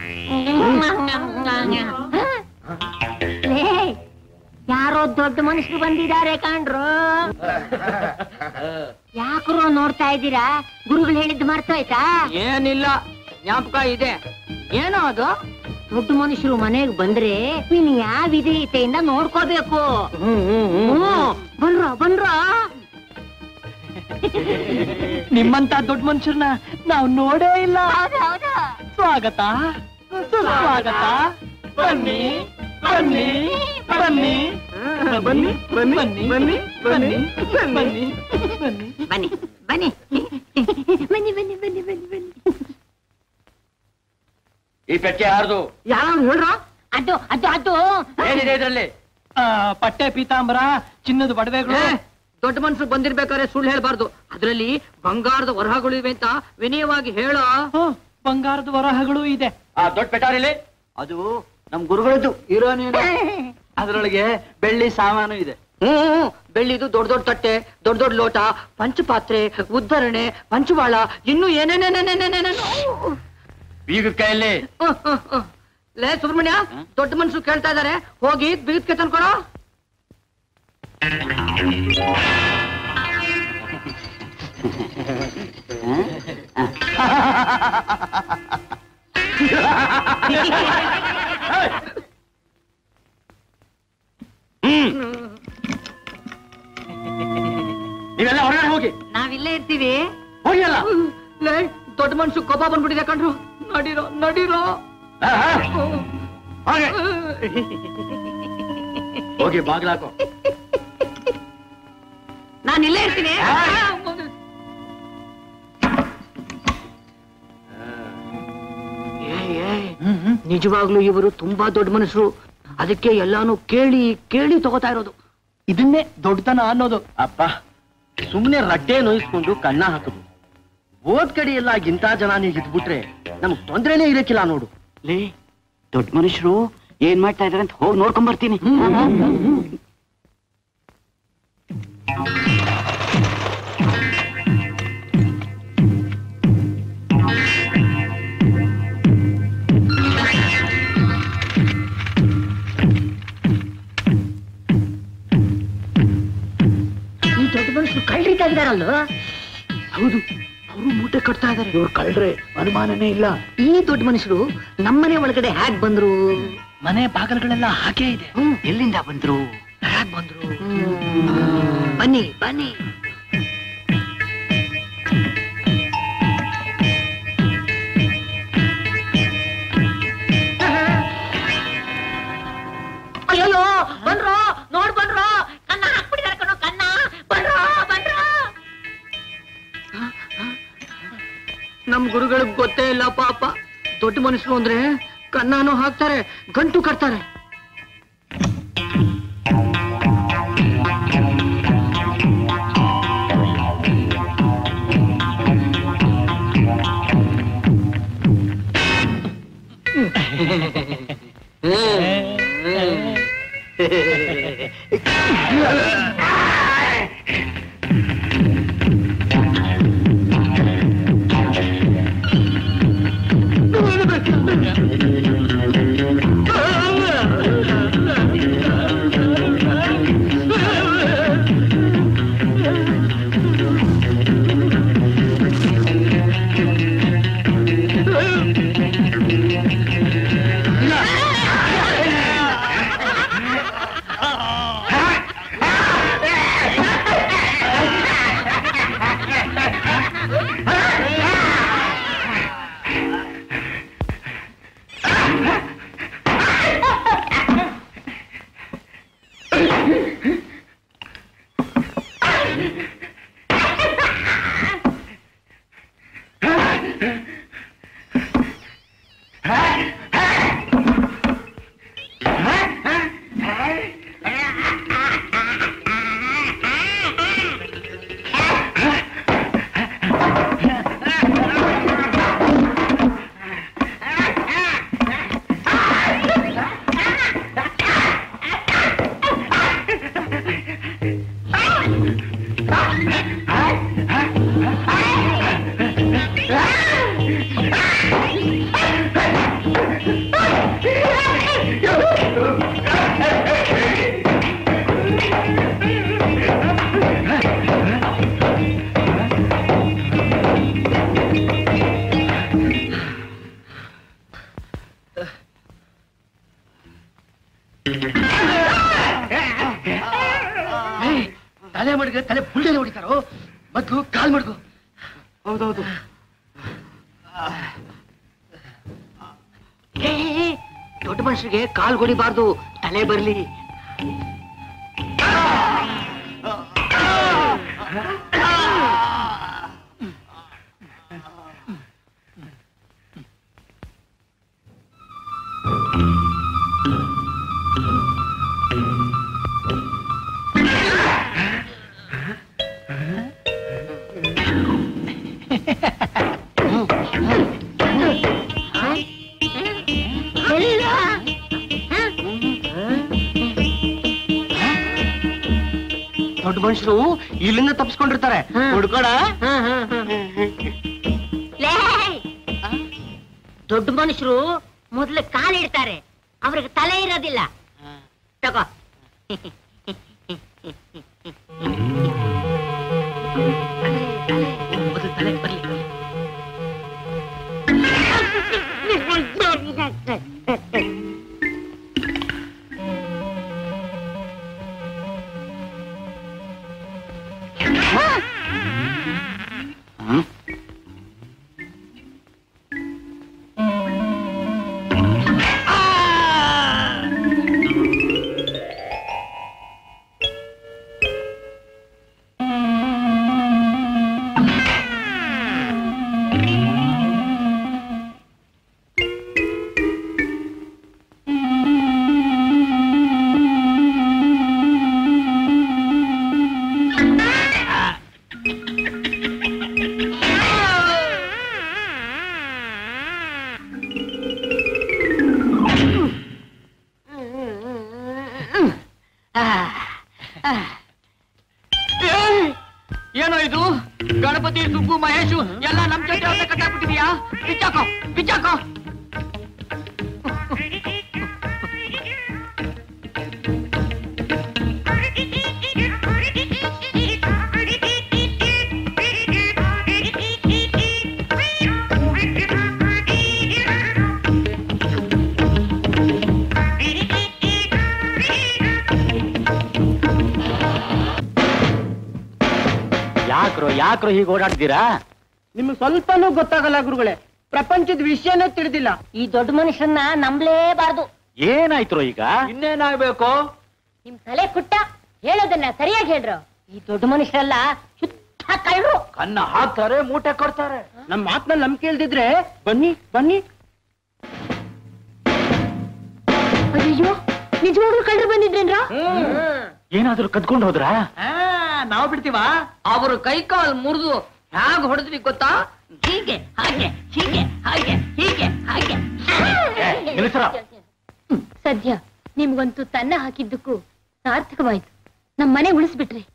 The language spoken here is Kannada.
ಲೇ, ಯಾರೋ ದೊಡ್ಡ ಮನುಷ್ಯರು ಬಂದಿದ್ದಾರೆ ಕಾಣ್ರು ಯಾಕ್ರೋ ನೋಡ್ತಾ ಇದ್ದೀರಾ ಗುರುಗಳು ಹೇಳಿದ್ದು ಮರ್ತೋಯ್ತಾ ಏನಿಲ್ಲ ಜ್ಞಾಪಕ ಇದೆ ಏನೋ ಅದು ದೊಡ್ಡ ಮನುಷ್ಯರು ಮನೆಗ್ ಬಂದ್ರೆ ನೀನ್ ಯಾವ ವಿಧೇಯತೆಯಿಂದ ನೋಡ್ಕೋಬೇಕು ಹ್ಮ್ ಬನ್ರೋ ಬನ್ರೋ ನಿಮ್ಮಂತ ದೊಡ್ಡ ಮನುಷ್ಯರನ್ನ ನಾವು ನೋಡೇ ಇಲ್ಲ ಹೌದು ಹೌದು ಸ್ವಾಗತ ಸುಸ್ವಾಗತ ಬನ್ನಿ ಬನ್ನಿ ಬನ್ನಿ ಬನ್ನಿ ಬನ್ನಿ ಬನ್ನಿ ಬನ್ನಿ ಬನ್ನಿ ಬನ್ನಿ ಬನ್ನಿ ಬನ್ನಿ ಬನ್ನಿ ಬನ್ನಿ ಬನ್ನಿ ಬನ್ನಿ ಬನ್ನಿ ಈ ಪೆಟ್ಟಿಗೆ ಯಾರ್ದು ಯಾರು ಹೇಳ್ರ ಅದು ಅದು ಅದು ಏನಿದೆ ಇದರಲ್ಲಿ ಆ, ಪಟ್ಟೆ ಪೀತಾಂಬರ ಚಿನ್ನದ ಒಡವೆಗಳು ದೊಡ್ಡ ಮನ್ಸು ಬಂದಿರ್ಬೇಕಾದ್ರೆ ಸುಳ್ಳು ಹೇಳ್ಬಾರ್ದು ಅದ್ರಲ್ಲಿ ಬಂಗಾರದ ವರಹಗಳು ಇವೆ ಅಂತ ವಿನಯವಾಗಿ ಹೇಳ ಹ್ಮ್, ಬಂಗಾರದ ವರಹಗಳು ಇದೆ ಆ ದೊಡ್ಡ ಪೆಟಾರಿಲಿ ಅದು ನಮ್ ಗುರುಗಳದ್ದು ಇರೋ ನೀನು ಅದ್ರೊಳಗೆ ಬೆಳ್ಳಿ ಸಾಮಾನು ಇದೆ ಹ್ಮ್ ಬೆಳ್ಳಿದು ದೊಡ್ಡ ದೊಡ್ಡ ತಟ್ಟೆ ದೊಡ್ಡ ದೊಡ್ಡ ಲೋಟ ಪಂಚಪಾತ್ರೆ ಉದ್ಧರಣೆ ಪಂಚವಾಳ ಇನ್ನು ಏನೇನೇನೇನೇನೇನೇನೇನೋ ಬೀಗದ ಕೈಯಲ್ಲಿ ಹ್ಮ್, ಹ್ಮ್, ಹ್ಮ್. ಲೇ ಸುಬ್ರಹ್ಮಣ್ಯ ದೊಡ್ಡ ಮನ್ಸು ಕೇಳ್ತಾ ಇದಾರೆ ಹೋಗಿ ಬೀಗಕ್ಕೆ ತಂದ್ಕೊಡೋ ನೀವೆಲ್ಲ ಹೊರಗಡೆ ಹೋಗಿ ನಾವಿಲ್ಲೇ ಇರ್ತೀವಿ ಹೋಗಿ ಅಲ್ಲ ಲೇ ದೊಡ್ಡ ಮನ್ಸು ಕೋಪ ಬಂದ್ಬಿಟ್ಟಿದೆ ಕಣ್ರು ನಡೀರೋ ನಡೀರೋ ಆ, ಆ. ಹಾಗೆ ಹೋಗಿ ಬಾಗ್ಲಾಕೋ ನಾನು ಇಲ್ಲೇ ಇರ್ತೀನಿ ಏಯ್, ಏಯ್, ನಿಜವಾಗ್ಲೂ ಇವರು ತುಂಬಾ ದೊಡ್ಡ ಮನುಷ್ಯರು ಅದಕ್ಕೆ ಎಲ್ಲಾನು ಕೇಳಿ ಕೇಳಿ ತಗೋತಾ ಇರೋದು ಇದನ್ನೇ ದೊಡ್ಡತನ ಅನ್ನೋದು ಅಪ್ಪ ಸುಮ್ನೆ ರಡ್ಡೆ ನೋಯಿಸ್ಕೊಂಡು ಕಣ್ಣ ಹಾಕುದು ಓದ್ ಕಡೆ ಎಲ್ಲ ಇಂಥ ಜನ ನೀವು ಇದ್ಬಿಟ್ರೆ ನಮಗ್ ತೊಂದ್ರೆನೇ ಇರಕ್ಕಿಲ್ಲ ನೋಡು ಲೇ ದೊಡ್ಡ ಮನುಷ್ಯರು ಏನ್ ಮಾಡ್ತಾ ಇದಾರೆ ಅಂತ ಹೋಗಿ ನೋಡ್ಕೊಂಡ್ ಬರ್ತೀನಿ ಈ ದೊಡ್ಡ ಮನುಷ್ಯರು ಕಳ್ರಿತಾ ಇದಾರಲ್ವ ಹೌದು ಅವರು ಮೂಟೆ ಕಟ್ತಾ ಇದಾರೆ ಇವ್ರು ಕಳ್ರೆ ಅನುಮಾನನೇ ಇಲ್ಲ ಈ ದೊಡ್ಡ ಮನುಷ್ಯರು ನಮ್ಮನೆ ಒಳಗಡೆ ಹ್ಯಾಕ್ ಬಂದ್ರು ಮನೆ ಬಾಗಿಲುಗಳೆಲ್ಲ ಹಾಗೆ ಇದೆ ಎಲ್ಲಿಂದ ಬಂದ್ರು ಹ್ಯಾಕ್ ಬಂದ್ರು ಬನ್ನಿ ಬನ್ನಿ ಅಯ್ಯೋ ಬಂದ್ರೋ ನೋಡ್ ಬಂದ್ರೋ ಕನ್ನ ಹಾಕ್ಬಿಟ್ಟಿದಾರೆ ಕಣೋ ಕನ್ನ ಬಂದ್ರೋ ಬಂದ್ರೋ ನಮ್ ಗುರುಗಳಿಗೆ ಗೊತ್ತೇ ಇಲ್ಲ ಪಾಪ ದೊಡ್ಡ ಮನುಷ್ಯರು ಅಂದ್ರೆ ಕಣ್ಣಾನು ಹಾಕ್ತಾರೆ ಗಂಟು ಕಟ್ತಾರೆ ತಲೆ ಮಡ್ಗೆ ತಲೆ ಬುಲ್ಡೆನೆ ಹೊಡಿತಾರೋ ಮೊದ್ಲು ಕಾಲ್ ಮಡ್ಗು ಹೌದೌದು ಏ, ಏ, ದೊಡ್ಡ ಮನುಷ್ಯರಿಗೆ ಕಾಲ್ ಹೊಡಿಬಾರ್ದು ತಲೆ ಬರ್ಲಿ ದೊಡ್ಡ ಮನುಷ್ಯರು ಇಲ್ಲಿಂದ ತಪ್ಪಿಸ್ಕೊಂಡಿರ್ತಾರೆ ಹುಡ್ಕೋಣ ಲೇ ದೊಡ್ಡ ಮನುಷ್ಯರು ಮೊದ್ಲು ಕಾಲಿಡ್ತಾರೆ ಅವ್ರಿಗೆ ತಲೆ ಇರೋದಿಲ್ಲ ತಗೋ ಮೊದಲು ತಲೆ ಬರ್ಲಿ ಏನೋ ಇದು ಗಣಪತಿ ಸುಬ್ಬು ಮಹೇಶು ಎಲ್ಲ ನಮ್ ಜೊತೆ ಅವ್ರನ್ನ ಕಟ್ಟಾಕ್ಬಿಟ್ಟಿದ್ಯಾ ಬಿಚ್ಚಾಕೋ ಬಿಚ್ಚಾಕೋ ಯಾಕ್ರೋ ಯಾಕ್ರೋ ಹೀಗೆ ಓಡಾಡ್ತೀರಾ ನಿಮ್ಗೆ ಸ್ವಲ್ಪನೂ ಗೊತ್ತಾಗಲ್ಲ ಗುರುಗಳೇ ಪ್ರಪಂಚದ ವಿಷಯನೇ ತಿಳಿದಿಲ್ಲ ಈ ದೊಡ್ಡ ಮನುಷ್ಯರನ್ನ ನಂಬಲೇಬಾರ್ದು ಏನಾಯ್ತ್ರೋ ಈಗ ಇನ್ನೇನಾಗ್ಬೇಕು ನಿಮ್ ತಲೆ ಕುಟ್ಟ ಹೇಳೋದನ್ನ ಸರಿಯಾಗಿ ಹೇಳ್ರು ಈ ದೊಡ್ಡ ಮನುಷ್ಯರೆಲ್ಲ ಶುದ್ಧ ಕಳ್ರು ಕನ್ನ ಹಾಕ್ತಾರೆ ಮೂಟೆ ಕೊಡ್ತಾರೆ ನಮ್ ಮಾತ್ನಲ್ಲಿ ನಂಬಿಕೆ ಇಲ್ದಿದ್ರೆ ಬನ್ನಿ ಬನ್ನಿ ಅಯ್ಯೋ ನಿಜವಾಗ್ಲೂ ಕಳ್ರು ಬಂದಿದ್ರೇನ್ರ ಏನಾದ್ರೂ ಕದ್ಕೊಂಡು ಹೋದ್ರಾ ನಾವು ಬಿಡ್ತೀವಾ ಅವರು ಕೈ ಕಾಲ್ ಮುರಿದು ಹ್ಯಾಗ್ ಹೊಡೆದ್ವಿ ಗೊತ್ತಾ ಹೀಗೆ ಹಾಗೆ ಹೀಗೆ ಹಾಗೆ ಹೀಗೆ ಹಾಗೆ ನಿಲ್ಲಿಸ್ರ ಸದ್ಯ ನಿಮ್ಗಂತೂ ತನ್ನ ಹಾಕಿದ್ದಕ್ಕೂ ಸಾರ್ಥಕವಾಯ್ತು ನಮ್ ಮನೆ ಉಳಿಸ್ಬಿಟ್ರಿ